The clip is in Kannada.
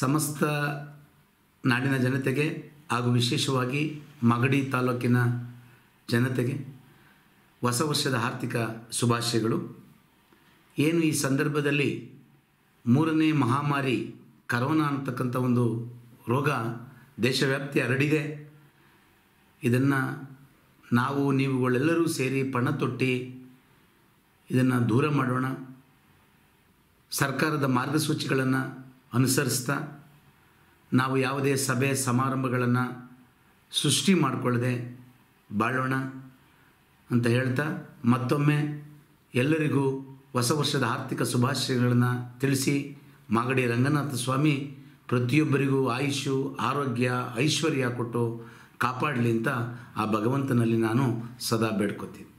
ಸಮಸ್ತ ನಾಡಿನ ಜನತೆಗೆ ಹಾಗೂ ವಿಶೇಷವಾಗಿ ಮಾಗಡಿ ತಾಲೂಕಿನ ಜನತೆಗೆ ಹೊಸ ವರ್ಷದ ಆರ್ಥಿಕ ಶುಭಾಶಯಗಳು ಏನು ಈ ಸಂದರ್ಭದಲ್ಲಿ ಮೂರನೇ ಮಹಾಮಾರಿ ಕರೋನಾ ಅಂತಕ್ಕಂಥ ಒಂದು ರೋಗ ದೇಶವ್ಯಾಪ್ತಿ ಹರಡಿದೆ ಇದನ್ನು ನಾವು ನೀವುಗಳೆಲ್ಲರೂ ಸೇರಿ ಪಣ ತೊಟ್ಟಿ ಇದನ್ನು ದೂರ ಮಾಡೋಣ ಸರ್ಕಾರದ ಮಾರ್ಗಸೂಚಿಗಳನ್ನು ಅನುಸರಿಸ್ತಾ ನಾವು ಯಾವುದೇ ಸಭೆ ಸಮಾರಂಭಗಳನ್ನು ಸೃಷ್ಟಿ ಮಾಡಿಕೊಳ್ಳದೆ ಬಾಳೋಣ ಅಂತ ಹೇಳ್ತಾ ಮತ್ತೊಮ್ಮೆ ಎಲ್ಲರಿಗೂ ಹೊಸ ವರ್ಷದ ಆರ್ಥಿಕ ಶುಭಾಶಯಗಳನ್ನು ತಿಳಿಸಿ ಮಾಗಡಿ ರಂಗನಾಥ ಸ್ವಾಮಿ ಪ್ರತಿಯೊಬ್ಬರಿಗೂ ಆಯುಷು ಆರೋಗ್ಯ ಐಶ್ವರ್ಯ ಕೊಟ್ಟು ಕಾಪಾಡಲಿ ಅಂತ ಆ ಭಗವಂತನಲ್ಲಿ ನಾನು ಸದಾ ಬೇಡ್ಕೋತೀನಿ